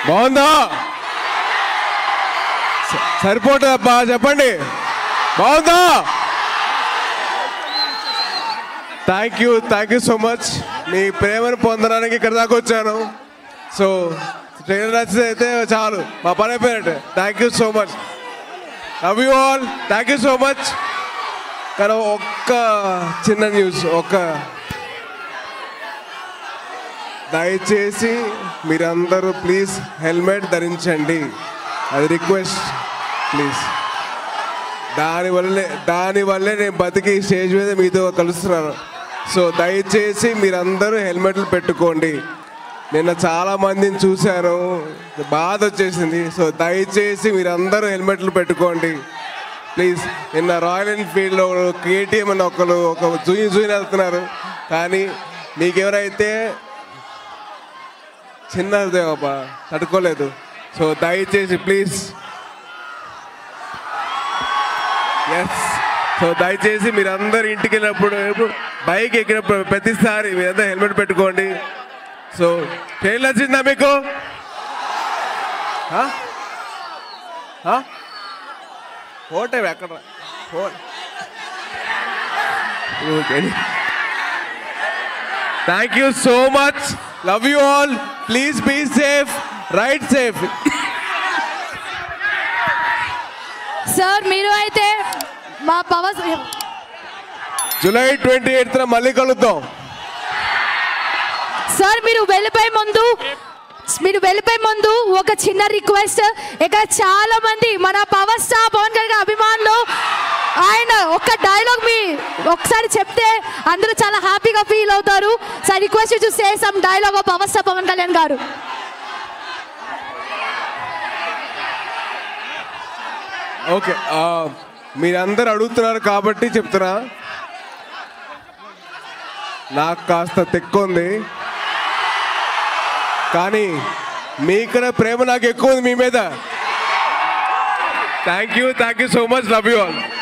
బాగుందా స- సరిపోతుందబ్బా చెప్పండి బాగుందా thank you thank you so much మీ ప్రేమను పొందడానికి ఇక్కడ దాకా వచ్చాను సో ట్రైలర్ నచ్చితే అయితే చాలు మా పని అయిపోయినట్టు thank you so much love you all thank you so much కానీ ఒక్క చిన్న న్యూస్ ఒక్క దయచేసి మీరందరూ ప్లీజ్ హెల్మెట్ ధరించండి అది రిక్వెస్ట్ ప్లీజ్ దానివల్లే దానివల్లే నేను బతికి స్టేజ్ మీద మీతో కలుస్తున్నాను సో దయచేసి మీరందరూ హెల్మెట్లు పెట్టుకోండి నిన్న చాలా మందిని చూశాను బాధ వచ్చేసింది సో దయచేసి మీరందరూ హెల్మెట్లు పెట్టుకోండి ప్లీజ్ నిన్న రాయల్ ఎన్ఫీల్డ్లో కేటీఎం అని ఒకరు ఒక జూయి జూయిని వెళ్తున్నారు కానీ మీకెవరైతే చిన్న హృదయమబ్బా తట్టుకోలేదు సో దయచేసి ప్లీజ్ ఎస్ సో దయచేసి మీరందరూ ఇంటికి వెళ్ళినప్పుడు బైక్ ఎక్కినప్పుడు ప్రతిసారి మీరందరూ హెల్మెట్ పెట్టుకోండి సో ట్రైన్ వచ్చిందా మీకు ఆ? ఆ? ఓటే ఎక్కడ thank you so much love you all please be safe right safe sir మీరు అయితే మా పవర్ జూలై ట్వంటీ ఎయిత్ మళ్ళీ కలుద్దాం సార్ మీరు వెళ్ళిపోయే ముందు మీరు వెళ్ళిపోయే ముందు ఒక చిన్న రిక్వెస్ట్ ఇక్కడ చాలా మంది మన పవర్ స్టార్ పవన్ కళ్యాణ్ గారి అభిమానులు ఆయన ఒక్క డైలాగ్ మీ ఒకసారి చెప్తే అందరూ చాలా హ్యాపీగా ఫీల్ అవుతారు sir request to say some dialogue of power star Pawan Kalyan గారు ఓకే ఆ, మీరందరూ అడుగుతున్నారు కాబట్టి చెప్తున్నా నాకు కాస్త తెక్కు ఉంది కానీ మీకన్నా ప్రేమ నాకు ఎక్కువ ఉంది మీ మీద thank you thank you so much love you all